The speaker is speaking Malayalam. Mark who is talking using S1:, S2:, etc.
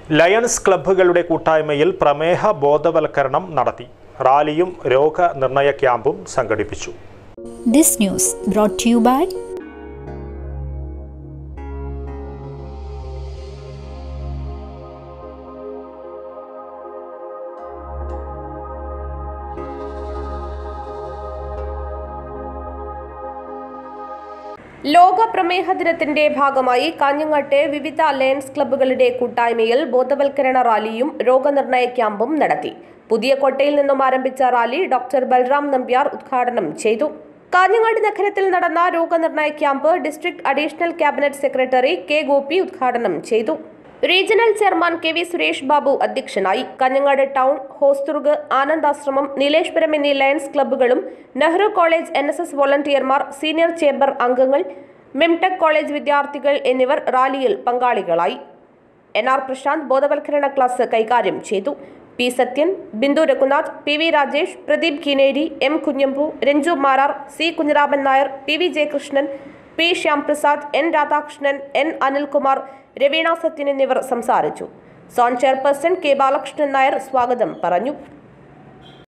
S1: ലയൺസ് ക്ലബ്ബുകളുടെ കൂട്ടായ്മയിൽ പ്രമേഹ ബോധവൽക്കരണം നടത്തി റാലിയും രോഗനിർണയ ക്യാമ്പും സംഘടിപ്പിച്ചു
S2: This news brought to you by
S3: ലോക പ്രമേഹ ദിനത്തിന്റെ ഭാഗമായി കാഞ്ഞങ്ങാട്ടെ വിവിധ ലയൺസ് ക്ലബ്ബുകളുടെ കൂട്ടായ്മയിൽ ബോധവൽക്കരണ റാലിയും രോഗനിർണയ ക്യാമ്പും നടത്തി പുതിയ കോട്ടയിൽ നിന്നും ആരംഭിച്ച റാലി ഡോക്ടർ ബൽറാം നമ്പ്യാർ ഉദ്ഘാടനം ചെയ്തു കാഞ്ഞങ്ങാട് നഗരത്തിൽ നടന്ന രോഗനിർണയ camp district additional cabinet secretary K Gopi ഉദ്ഘാടനം ചെയ്തു regional chairman K V Suresh Babu അധ്യക്ഷനായി കാഞ്ഞങ്ങാട് ടൗൺ ഹോസ്തുർഗ് ആനന്ദാശ്രമം നീലേശ്വരം എന്നീ ലയൺസ് ക്ലബ്ബുകളും Nehru college N S S വോളണ്ടിയർമാർ സീനിയർ ചേംബർ അംഗങ്ങൾ മിംടെക് കോളേജ് വിദ്യാർത്ഥികൾ എന്നിവർ റാലിയിൽ പങ്കാളികളായി എൻ ആർ പ്രശാന്ത് ബോധവൽക്കരണ ക്ലാസ് കൈകാര്യം ചെയ്തു P Sathyan Bindu Raghunath P V Rajesh Pradeep Keeneri M Kunhambu Ranju Marar C Kunhiraman Nair P V Jayakrishnan P Shyamprasad N Radhakrishnan N Anilkumar Raveena Sathyan എന്നിവർ സംസാരിച്ചു zone chairperson K Balakrishnan Nair സ്വാഗതം പറഞ്ഞു